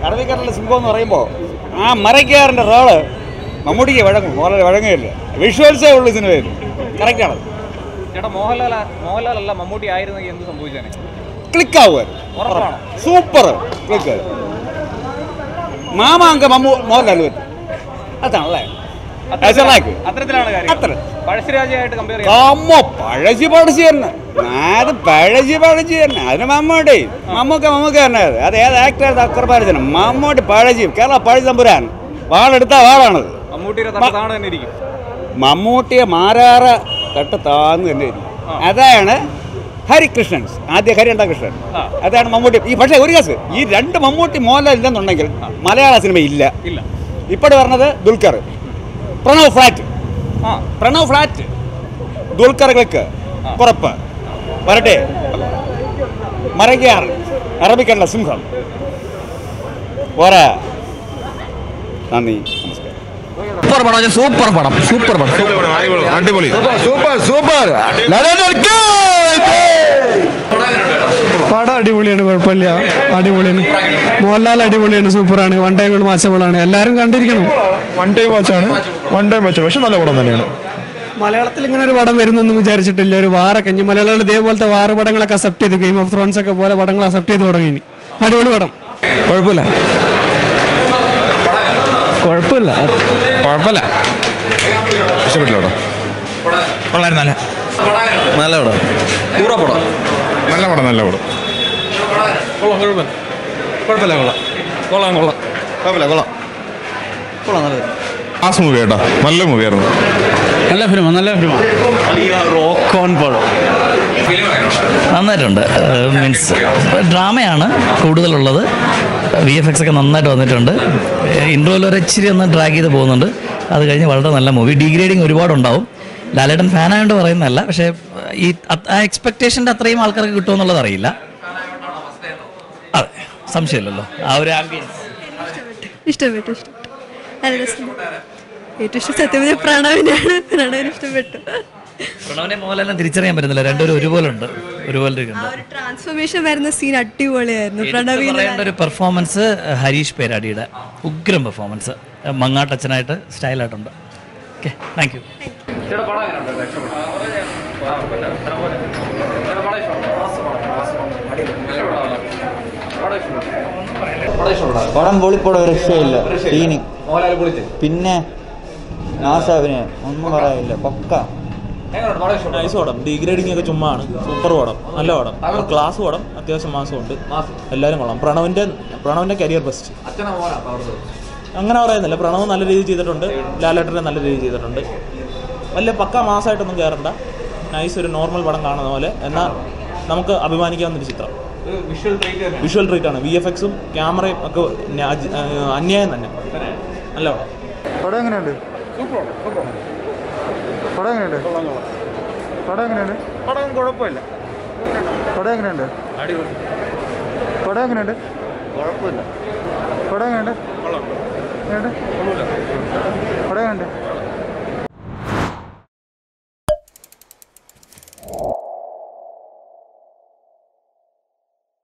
അറബിക്കടലിലെ സിംഹം എന്ന് പറയുമ്പോൾ ആ മരയ്ക്കാറിൻ്റെ റോള് മമ്മൂട്ടിക്ക് വഴങ്ങും മോഹൻലാൽ വഴങ്ങുകയില്ല വിഷ്വൽസേ ഉള്ളൂ സിനിമയിൽ കറക്റ്റാണ് ചേട്ടാ മോഹൻലാൽ മോഹൻലാൽ അല്ല മമ്മൂട്ടി ആയിരുന്നെങ്കിൽ എന്ത് സംഭവിച്ചേനെ ക്ലിക്ക് ആവുക ഉറപ്പാണോ സൂപ്പർ ക്ലിക്ക് മാമാങ്ക മമ്മൂ മോഹൻലാൽ വരും അതാണല്ലേ അസലാക്ക് അത്തരത്തിലാണ് കാര്യം അത്ര പഴശ്ശിരാജയായിട്ട് കമ്പയർ ചെയ്യാം അമ്മ പഴശി പഴശി തന്നെ അത് പഴശി പഴശി തന്നെ അതിന് മമ്മൂട്ടി മമ്മൂക്ക മമ്മൂക്ക തന്നെ അത് അത് ഏത് ആക്ടർ അക്രപാരജന മമ്മൂട്ടി പഴശി കേരള പഴശി തമ്പുരാൻ വാളെടുത്ത വാളാണത് മമ്മൂട്ടിയുടെ തട്ടത്താണ് തന്നെ ഇരിക്കും മമ്മൂട്ടിയെ മാറാറ തട്ട് താന്ന് തന്നെ ഇരിക്കും അതാണ് ഹരികൃഷ്ണൻസ് ആദ്യ ഹരിയണ്ട കൃഷ്ണൻ ആ. അതാണ് മമ്മൂട്ടി ഈ പക്ഷേ ഒരു കേസ് ഈ രണ്ട് മമ്മൂട്ടി മോഹൻലാൽ ഇല്ലെന്നുണ്ടെങ്കിൽ മലയാള സിനിമ ഇല്ല ഇല്ല ഇപ്പോഴും പറഞ്ഞത് ദുൽഖർ പ്രണവ് ഫ്ലാറ്റ് ആ പ്രണവ് ഫ്ലാറ്റ് ദുൽഖറുകൾക്ക് കുറപ്പ് വരട്ടെ മറയ്ക്കാർ അറബിക്കണ്ട സിംഹം പോരാ നന്ദി നമസ്കാരം സൂപ്പർ പടം സൂപ്പർ പടം സൂപ്പർ പടം അടിപൊളി സൂപ്പർ സൂപ്പർ പടം അടിപൊളിയാണ് കുഴപ്പമില്ല അടിപൊളിയാണ് മോഹൻലാൽ അടിപൊളിയാണ് സൂപ്പറാണ് വൺ ടൈം മാച്ചബിളാണ് എല്ലാവരും കണ്ടിരിക്കണം വൺ ടൈം വാച്ചാണ് വൺ ടൈം വാച്ചാണ് പക്ഷെ നല്ല പടം തന്നെയാണ് മലയാളത്തിൽ ഇങ്ങനെ ഒരു പടം വരുന്നൊന്നും വിചാരിച്ചിട്ടില്ല ഒരു വാറ കഞ്ഞി മലയാളികൾ ഇതേപോലത്തെ വാറ് പടങ്ങളൊക്കെ അക്സെപ്റ്റ് ചെയ്തു ഗെയിം ഓഫ് ത്രോൺസ് ഒക്കെ പോലെ പടങ്ങൾ അക്സെപ്റ്റ് ചെയ്ത് തുടങ്ങി ഇനി. അടിപൊളി പടം കുഴപ്പമില്ല കുഴപ്പമില്ല കുഴപ്പമില്ല ഇഷ്ടപ്പെട്ടില്ല പടം കൊള്ളായിരുന്നു നല്ല നല്ല പടം നല്ല പടം നല്ല പടം കുഴപ്പമില്ല കൊള്ളാം കൊള്ളാം കൊള്ളാം കുഴപ്പമില്ല കൊള്ളാം കൊള്ളാം നല്ലത് മാസ് മൂവി കേട്ടോ നല്ല മൂവിയായിരുന്നു നല്ല ഫിലിമ നല്ല ഫിലിമ റോക്ക് ഓൺ പടം നന്നായിട്ടുണ്ട് മീൻസ് ഡ്രാമയാണ് കൂടുതലുള്ളത് വി എഫ് എക്സ് ഒക്കെ നന്നായിട്ട് വന്നിട്ടുണ്ട് ഇൻട്രോയിൽ ഒരു ഇച്ചിരി ഒന്ന് ഡ്രാഗ് ചെയ്ത് പോകുന്നുണ്ട് അത് കഴിഞ്ഞ് വളരെ നല്ല മൂവി ഡീഗ്രേഡിങ് ഒരുപാടുണ്ടാവും ലാലേട്ടൻ ഫാനായതുകൊണ്ട് പറയുന്നതല്ല പക്ഷേ ഈ അത് ആ എക്സ്പെക്റ്റേഷൻ്റെ അത്രയും ആൾക്കാർക്ക് കിട്ടുമെന്നുള്ളത് അറിയില്ല അതെ സംശയമില്ലല്ലോ ആ ഒരു ആംബിയൻസ് ഇഷ്ടപ്പെട്ടു ഇഷ്ടപ്പെട്ടു നല്ല രസമുണ്ട് ഏറ്റവും ഇഷ്ടം സത്യം പറഞ്ഞാൽ പ്രണവിനാണ് പ്രണവിന് ഇഷ്ടപ്പെട്ടു പ്രണവിനെ മോഹൻലാലിനെ തിരിച്ചറിയാൻ പറ്റുന്നില്ല രണ്ടുപേരും ഒരുപോലെ ഉണ്ട് ഒരുപോലെ ആ ഇരിക്കുന്നുണ്ട് ഒരു ട്രാൻസ്ഫോർമേഷൻ വരുന്ന സീൻ അടിപൊളിയായിരുന്നു എടുത്ത് പ്രണവിന് പറയേണ്ട ഒരു പെർഫോമൻസ് ഹരീഷ് പേരാടിയുടെ ഉഗ്രം പെർഫോമൻസ് മങ്ങാട്ടച്ഛനായിട്ട് സ്റ്റൈലായിട്ടുണ്ട് ഓക്കെ താങ്ക് യു ചേട്ടാ പടം എങ്ങനെയുണ്ട് ഇഷ്ടപ്പെട്ടോ ചേട്ടാ പടം ഇഷ്ടപ്പെട്ടോ പടം പൊളിപ്പടം ഒരു രക്ഷയില്ല സീന് മോഹൻലാൽ പൊളിച്ച് പിന്നെ നാശാവിന് ഒന്നും പറയാനില്ല പക്ക എങ്ങനെയുണ്ട് പടം ഇഷ്ടപ്പെട്ടോ നൈസ് പടം ഡീഗ്രേഡിംഗ് ഒക്കെ ചുമ്മാ ആണ് സൂപ്പർ പടം നല്ല പടം ക്ലാസ് പടം അത്യാവശ്യം മാസമുണ്ട് എല്ലാവരും കൊള്ളാം പ്രണവിന്റെ പ്രണവിന്റെ കരിയർ ബെസ്റ്റ് അച്ഛനാ മോനാ പവർന്നത് അങ്ങനെ പറയുന്നില്ല പ്രണവ് നല്ല രീതിയിൽ ചെയ്തിട്ടുണ്ട് ലാലേട്ടനെ നല്ല രീതിയിൽ ചെയ്തിട്ടുണ്ട് വലിയ പക്ക മാസമായിട്ടൊന്നും കയറണ്ട നൈസ് ഒരു നോർമൽ പടം കാണുന്ന പോലെ എന്നാൽ നമുക്ക് അഭിമാനിക്കാവുന്ന ഒരു ചിത്രം വിഷ്വൽ ട്രീറ്റ് തന്നെ വിഷ്വൽ ട്രീറ്റ് ആണ് വി എഫ് എക്സും ക്യാമറയും ഒക്കെ ന്യാജ്- ആ, അന്യായം തന്നെ നല്ല പടം പടം എങ്ങനെയുണ്ട് പടം എങ്ങനെയുണ്ട് പടം എങ്ങനെയുണ്ട് പടം കുഴപ്പമില്ല പടം എങ്ങനെയുണ്ട് പടം എങ്ങനെയുണ്ട് കുഴപ്പമില്ല പടം എങ്ങനെയുണ്ട് എങ്ങനെയുണ്ട് പടം എങ്ങനെയുണ്ട്